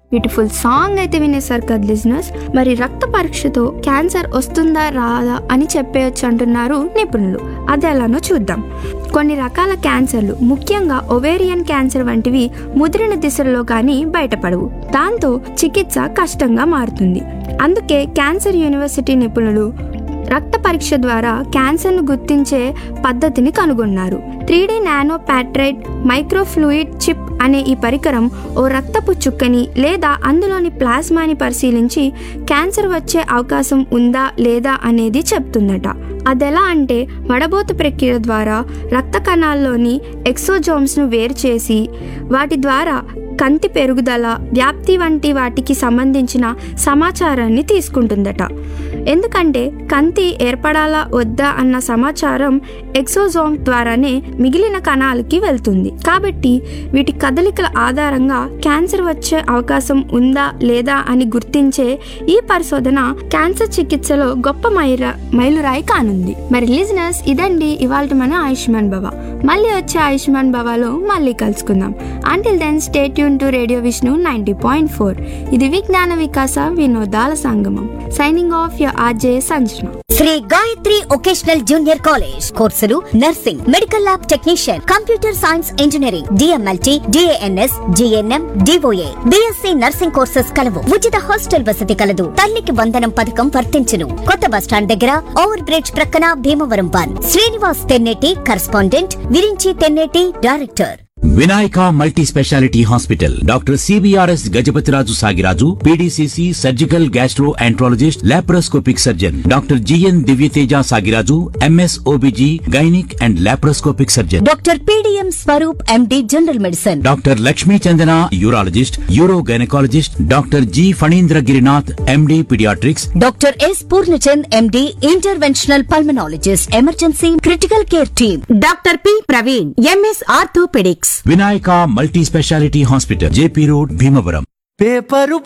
beautiful song అయితే వినేశారు కదా listeners మరి రక్త పరీక్షతో క్యాన్సర్ వస్తుందా రాదా అని చెప్పేయచ్చు అంటున్నారు నిపుణులు అది ఎలానో చూద్దాం కొన్ని రకాల క్యాన్సర్లు ముఖ్యంగా ఒవేరియన్ క్యాన్సర్ వంటివి ముదిరిన దిశలో కానీ బయటపడవు దాంతో చికిత్స కష్టంగా మారుతుంది అందుకే క్యాన్సర్ యూనివర్సిటీ నిపుణులు రక్త పరీక్ష ద్వారా క్యాన్సర్ను గుర్తించే పద్ధతిని కనుగొన్నారు త్రీ డి నానో ప్యాట్రైట్ మైక్రోఫ్లూయిడ్ చిప్ అనే ఈ పరికరం ఓ రక్తపు చుక్కని లేదా అందులోని ప్లాస్మాని పరిశీలించి క్యాన్సర్ వచ్చే అవకాశం ఉందా లేదా అనేది చెప్తుందట అదెలా అంటే వడబోతు ప్రక్రియ ద్వారా రక్త కణాల్లోని ఎక్సోజోమ్స్ను వేరు చేసి వాటి ద్వారా కంతి పెరుగుదల వ్యాప్తి వంటి వాటికి సంబంధించిన సమాచారాన్ని తీసుకుంటుందట ఎందుకంటే కంతి ఏర్పడాలా వద్దా అన్న సమాచారం ఎక్సోజోమ్ ద్వారానే మిగిలిన కణాలకి వెళ్తుంది కాబట్టి వీటి కదలికల ఆధారంగా క్యాన్సర్ వచ్చే అవకాశం ఉందా లేదా అని గుర్తించే ఈ పరిశోధన క్యాన్సర్ చికిత్సలో గొప్ప మైర మైలురాయి కానుంది మరి లిజినెస్ ఇదండి ఇవాళ మన ఆయుష్మాన్ భవ మళ్ళీ వచ్చే ఆయుష్మాన్ భవాలో మళ్ళీ కలుసుకుందాం అంటిల్ దెన్ స్టేట్ యూన్ to radio Vishnu ninety point four ఇది విజ్ఞాన వికాస వినోదాల సంగమం signing off your RJ Sanjana Sri Gayatri vocational junior college కోర్సులు nursing medical lab technician computer science engineering DMLT DNS GNM DOA BSc nursing courses కలవు ఉచిత హాస్టల్ వసతి కలదు తల్లికి వందనం పథకం వర్తించును కొత్త బస్టాండ్ దగ్గర ఓవర్ బ్రిడ్జ్ ప్రక్కన Bhimavaram one Srinivas Tenneti correspondent Viranchi Tenneti director Vinayaka multi speciality hospital doctor CBRS Gajapathiraju Sagiraju PDCC surgical gastroenterologist laparoscopic surgeon doctor GN Divyateja Sagiraju MS OBG gynaec and laparoscopic surgeon doctor PDM Swaroop MD general medicine doctor Lakshmi Chandana urologist urogynaecologist doctor G Phanindra Girinath MD paediatrics doctor S Purnachand MD interventional pulmonologist emergency critical care team doctor P Praveen MS orthopaedics Vinayaka multi speciality hospital JP road Bhimavaram paper